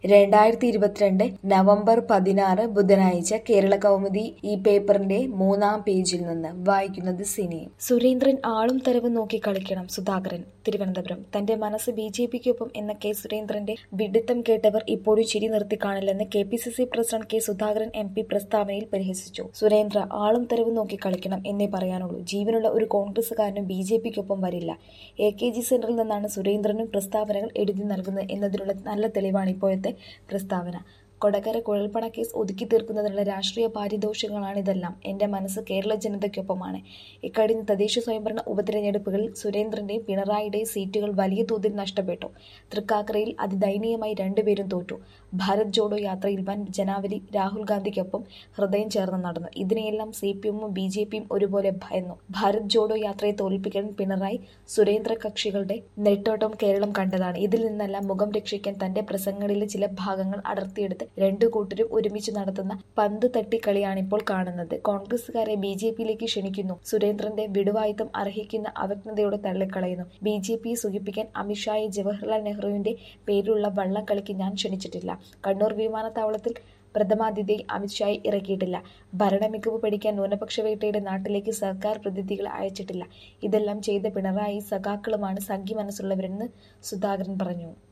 രണ്ടായിരത്തി ഇരുപത്തിരണ്ട് നവംബർ പതിനാറ് ബുധനാഴ്ച കേരള കൗമുദി ഈ പേപ്പറിന്റെ മൂന്നാം പേജിൽ നിന്ന് വായിക്കുന്നത് സിനി സുരേന്ദ്രൻ ആളും തരവും നോക്കി കളിക്കണം സുധാകരൻ തിരുവനന്തപുരം തന്റെ മനസ്സ് ബി ജെ പിക്കൊപ്പം എന്ന കെ സുരേന്ദ്രന്റെ വിഡിത്തം കേട്ടവർ ഇപ്പോഴും ചിരി നിർത്തി കാണില്ലെന്ന് K P C C president K Sudhakaran M P പ്രസ്താവനയിൽ പരിഹസിച്ചു സുരേന്ദ്ര ആളും തരവും നോക്കി കളിക്കണം എന്നേ പറയാനുള്ളൂ ജീവനുള്ള ഒരു കോൺഗ്രസുകാരനും ബി ജെ പിക്കൊപ്പം വരില്ല എ കെ ജി സെന്ററിൽ നിന്നാണ് സുരേന്ദ്രനും പ്രസ്താവനകൾ എഴുതി നൽകുന്നത് എന്നതിനുള്ള നല്ല തെളിവാണ് ഇപ്പോഴത്തെ പ്രസ്താവന കൊടകര കുഴൽപ്പണ കേസ് ഒതുക്കി തീർക്കുന്നതിനുള്ള രാഷ്ട്രീയ പാരിതോഷികങ്ങളാണിതെല്ലാം എന്റെ മനസ്സ് കേരള ജനതയ്ക്കൊപ്പമാണ് ഇക്കഴിഞ്ഞ തദ്ദേശ സ്വയംഭരണ ഉപതെരഞ്ഞെടുപ്പുകളിൽ സുരേന്ദ്രന്റെയും പിണറായിയുടെയും സീറ്റുകൾ വലിയ തോതിൽ നഷ്ടപ്പെട്ടു തൃക്കാക്കരയിൽ അതിദയനീയമായി രണ്ടുപേരും തോറ്റു ഭാരത് ജോഡോ യാത്രയിൽ വൻ ജനാവലി രാഹുൽ ഗാന്ധിക്കൊപ്പം ഹൃദയം ചേർന്ന് നടന്നു ഇതിനെയെല്ലാം സി പി എമ്മും ബി ജെ പിയും ഒരുപോലെ ഭയന്നു ഭാരത് ജോഡോ യാത്രയെ തോൽപ്പിക്കാൻ പിണറായി സുരേന്ദ്ര കക്ഷികളുടെ നെട്ടോട്ടം കേരളം കണ്ടതാണ് ഇതിൽ നിന്നെല്ലാം മുഖം രക്ഷിക്കാൻ തന്റെ പ്രസംഗങ്ങളിലെ ചില ഭാഗങ്ങൾ അടർത്തിയെടുത്ത് രണ്ടു കൂട്ടരും ഒരുമിച്ച് നടത്തുന്ന പന്ത് തട്ടിക്കളിയാണിപ്പോൾ കാണുന്നത് കോൺഗ്രസുകാരെ ബി ജെ പിയിലേക്ക് ക്ഷണിക്കുന്നു സുരേന്ദ്രന്റെ വിടുവായുത്തം അർഹിക്കുന്ന അവജ്ഞതയോടെ തള്ളിക്കളയുന്നു ബി ജെ പിയെ സുഖിപ്പിക്കാൻ അമിത്ഷായെ ജവഹർലാൽ നെഹ്റുവിന്റെ പേരിലുള്ള വള്ളംകളിക്ക് ഞാൻ ക്ഷണിച്ചിട്ടില്ല കണ്ണൂർ വിമാനത്താവളത്തിൽ പ്രഥമാതിഥി അമിത്ഷായെ ഇറക്കിയിട്ടില്ല ഭരണമികവ് പഠിക്കാൻ ന്യൂനപക്ഷ വേട്ടയുടെ നാട്ടിലേക്ക് സർക്കാർ പ്രതിനിധികളെ അയച്ചിട്ടില്ല ഇതെല്ലാം ചെയ്ത പിണറായി സഖാക്കളുമാണ് സംഘി മനസ്സുള്ളവരെന്ന് സുധാകരൻ പറഞ്ഞു